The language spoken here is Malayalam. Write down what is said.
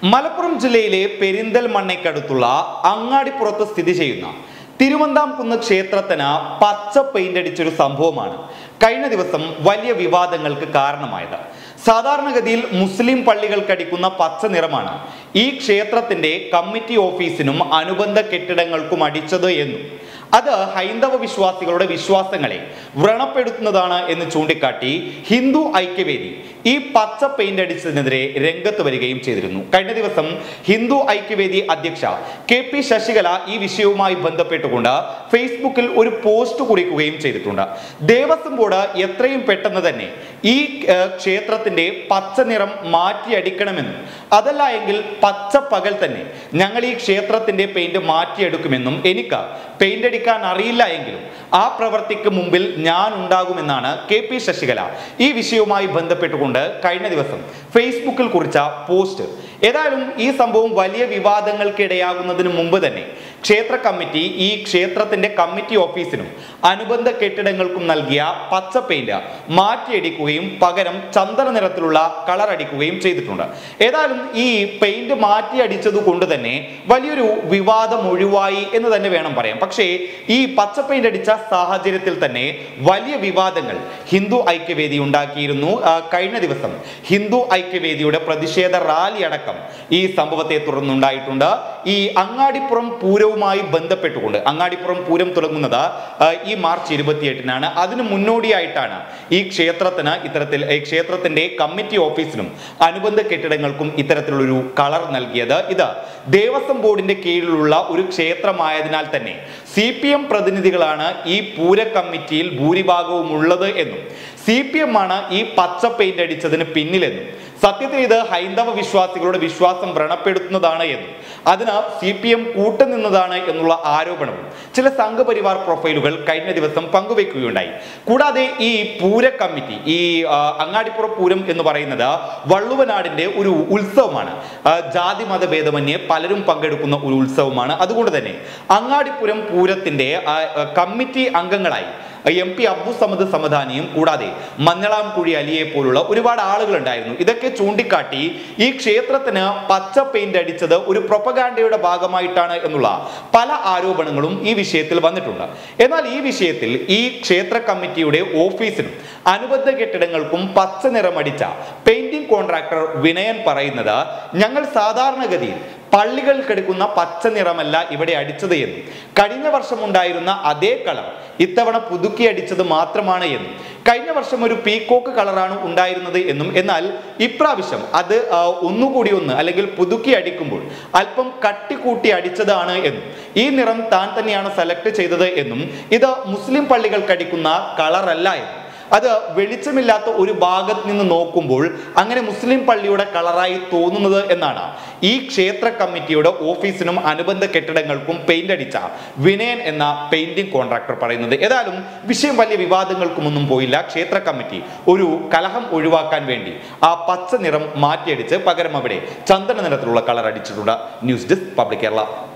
മലപ്പുറം ജില്ലയിലെ പെരിന്തൽമണ്ണയ്ക്കടുത്തുള്ള അങ്ങാടിപ്പുറത്ത് സ്ഥിതി ചെയ്യുന്ന തിരുവന്താംകുന്ന് ക്ഷേത്രത്തിന് പച്ച പെയിന്റ് അടിച്ചൊരു സംഭവമാണ് കഴിഞ്ഞ ദിവസം വലിയ വിവാദങ്ങൾക്ക് കാരണമായത് സാധാരണഗതിയിൽ മുസ്ലിം പള്ളികൾക്കടിക്കുന്ന പച്ച നിറമാണ് ഈ ക്ഷേത്രത്തിന്റെ കമ്മിറ്റി ഓഫീസിനും അനുബന്ധ കെട്ടിടങ്ങൾക്കും അടിച്ചത് എന്നും അത് ഹൈന്ദവ വിശ്വാസികളുടെ വിശ്വാസങ്ങളെ വ്രണപ്പെടുത്തുന്നതാണ് എന്ന് ചൂണ്ടിക്കാട്ടി ഹിന്ദു ഐക്യവേദി ഈ പച്ച പെയിന്റ് അടിച്ചതിനെതിരെ രംഗത്ത് വരികയും ചെയ്തിരുന്നു കഴിഞ്ഞ ദിവസം ഹിന്ദു ഐക്യവേദി അധ്യക്ഷ കെ പി ശശികല ഈ വിഷയവുമായി ബന്ധപ്പെട്ടുകൊണ്ട് ഫേസ്ബുക്കിൽ ഒരു പോസ്റ്റ് കുറിക്കുകയും ചെയ്തിട്ടുണ്ട് ദേവസ്വം ബോർഡ് എത്രയും പെട്ടെന്ന് തന്നെ ഈ ഏഹ്, ക്ഷേത്രത്തിന്റെ പച്ച നിറം മാറ്റിയടിക്കണമെന്നും അതല്ല എങ്കിൽ പച്ച പകൽ തന്നെ ഞങ്ങൾ ഈ ക്ഷേത്രത്തിന്റെ പെയിന്റ് മാറ്റിയെടുക്കുമെന്നും എനിക്ക് പെയിന്റ് അടിക്കാൻ അറിയില്ല എങ്കിലും ആ പ്രവർത്തിക്ക് മുമ്പിൽ ഞാൻ ഉണ്ടാകുമെന്നാണ് കെ പി ശശികല ഈ വിഷയവുമായി ബന്ധപ്പെട്ടുകൊണ്ട് കഴിഞ്ഞ ദിവസം ഫേസ്ബുക്കിൽ കുറിച്ച പോസ്റ്റ് ഏതായാലും ഈ സംഭവം വലിയ വിവാദങ്ങൾക്കിടയാകുന്നതിന് മുമ്പ് തന്നെ ക്ഷേത്ര കമ്മിറ്റി ഈ ക്ഷേത്രത്തിന്റെ കമ്മിറ്റി ഓഫീസിനും അനുബന്ധ കെട്ടിടങ്ങൾക്കും നൽകിയ പച്ച പെയിന്റ് മാറ്റിയടിക്കുകയും പകരം ചന്ദന നിറത്തിലുള്ള കളർ അടിക്കുകയും ചെയ്തിട്ടുണ്ട് ഏതായാലും ഈ പെയിന്റ് മാറ്റി അടിച്ചത് കൊണ്ട് തന്നെ വലിയൊരു വിവാദം ഒഴിവായി എന്ന് തന്നെ വേണം പറയാം പക്ഷേ ഈ പച്ച പെയിന്റ് അടിച്ച സാഹചര്യത്തിൽ തന്നെ വലിയ വിവാദങ്ങൾ ഹിന്ദു ഐക്യവേദി ഉണ്ടാക്കിയിരുന്നു ആ, കഴിഞ്ഞ ദിവസം ഹിന്ദു ഐക്യവേദിയുടെ പ്രതിഷേധ റാലി അടക്കം ഈ സംഭവത്തെ തുടർന്നുണ്ടായിട്ടുണ്ട് ഈ അങ്ങാടിപ്പുറം പൂരവുമായി ബന്ധപ്പെട്ടുകൊണ്ട് അങ്ങാടിപ്പുറം പൂരം തുടങ്ങുന്നത് ആ, ഈ മാർച്ച് ഇരുപത്തിയെട്ടിനാണ് അതിന് മുന്നോടിയായിട്ടാണ് ഈ ക്ഷേത്രത്തിന് ഇത്തരത്തിൽ ഈ ക്ഷേത്രത്തിന്റെ കമ്മിറ്റി ഓഫീസിനും അനുബന്ധ കെട്ടിടങ്ങൾക്കും ഇത്തരത്തിലുള്ളൊരു കളർ നൽകിയത് ഇത് ദേവസ്വം ബോർഡിന്റെ കീഴിലുള്ള ഒരു ക്ഷേത്രമായതിനാൽ തന്നെ സി പി എം പ്രതിനിധികളാണ് ഈ പൂര കമ്മിറ്റിയിൽ ഭൂരിഭാഗവും ഉള്ളത് എന്നും സി പി എം ആണ് ഈ പച്ച പെയിന്റ് അടിച്ചതിന് പിന്നിലെന്നും സത്യത്തിൽ ഇത് ഹൈന്ദവ വിശ്വാസികളുടെ വിശ്വാസം വ്രണപ്പെടുത്തുന്നതാണ് എന്നും അതിന് സി പി എം കൂട്ടുനിന്നതാണ് എന്നുള്ള ആരോപണവും ചില സംഘപരിവാർ പ്രൊഫൈലുകൾ കഴിഞ്ഞ ദിവസം പങ്കുവെക്കുകയുണ്ടായി കൂടാതെ ഈ പൂര കമ്മിറ്റി ഈ ആ, അങ്ങാടിപ്പുറ പൂരം എന്ന് പറയുന്നത് വള്ളുവനാടിന്റെ ഒരു ഉത്സവമാണ് ആ, ജാതി മത ഭേദമന്യേ പലരും പങ്കെടുക്കുന്ന ഒരു ഉത്സവമാണ് അതുകൊണ്ട് തന്നെ അങ്ങാടിപ്പുരം പൂരത്തിന്റെ ആ, ആ, കമ്മിറ്റി അംഗങ്ങളായി എം പി അബ്ദു സമദ് സമദാനിയും കൂടാതെ മഞ്ഞളാംകുഴി അലിയെ പോലുള്ള ഒരുപാട് ആളുകൾ ഉണ്ടായിരുന്നു ഇതൊക്കെ ചൂണ്ടിക്കാട്ടി ഈ ക്ഷേത്രത്തിന് പച്ച പെയിന്റ് അടിച്ചത് ഒരു പ്രൊപ്പഗാൻഡയുടെ ഭാഗമായിട്ടാണ് എന്നുള്ള പല ആരോപണങ്ങളും ഈ വിഷയത്തിൽ വന്നിട്ടുണ്ട് എന്നാൽ ഈ വിഷയത്തിൽ ഈ ക്ഷേത്ര കമ്മിറ്റിയുടെ ഓഫീസിനും അനുബന്ധ കെട്ടിടങ്ങൾക്കും പച്ച നിറമടിച്ച പെയിന്റിംഗ് കോൺട്രാക്ടർ വിനയൻ പറയുന്നത് ഞങ്ങൾ സാധാരണഗതിയിൽ പള്ളികൾക്കെടുക്കുന്ന പച്ച നിറമല്ല ഇവിടെ അടിച്ചത് എന്നും കഴിഞ്ഞ വർഷം ഉണ്ടായിരുന്ന അതേ കളർ ഇത്തവണ പുതുക്കി അടിച്ചത് മാത്രമാണ് എന്നും കഴിഞ്ഞ വർഷം ഒരു പീക്കോക്ക് കളറാണ് ഉണ്ടായിരുന്നത് എന്നും എന്നാൽ ഇപ്രാവശ്യം അത് ആ, ഒന്നുകൂടി ഒന്ന് അല്ലെങ്കിൽ പുതുക്കി അടിക്കുമ്പോൾ അല്പം കട്ടിക്കൂട്ടി അടിച്ചതാണ് എന്നും ഈ നിറം താൻ തന്നെയാണ് സെലക്ട് ചെയ്തത് എന്നും ഇത് മുസ്ലിം പള്ളികൾക്കടിക്കുന്ന കളറല്ല എന്നും അത് വെളിച്ചമില്ലാത്ത ഒരു ഭാഗത്ത് നിന്ന് നോക്കുമ്പോൾ അങ്ങനെ മുസ്ലിം പള്ളിയുടെ കളറായി തോന്നുന്നത് എന്നാണ് ഈ ക്ഷേത്ര കമ്മിറ്റിയുടെ ഓഫീസിനും അനുബന്ധ കെട്ടിടങ്ങൾക്കും പെയിന്റ് അടിച്ച വിനയൻ എന്ന പെയിന്റിംഗ് കോൺട്രാക്ടർ പറയുന്നത് ഏതായാലും വിഷയം വലിയ വിവാദങ്ങൾക്കുമൊന്നും പോയില്ല ക്ഷേത്ര കമ്മിറ്റി ഒരു കലഹം ഒഴിവാക്കാൻ വേണ്ടി ആ പച്ച നിറം മാറ്റിയടിച്ച് പകരം അവിടെ ചന്ദന നിറത്തിലുള്ള കളർ അടിച്ചിട്ടുണ്ട് ന്യൂസ് ഡെസ്ക് പബ്ലിക് കേരള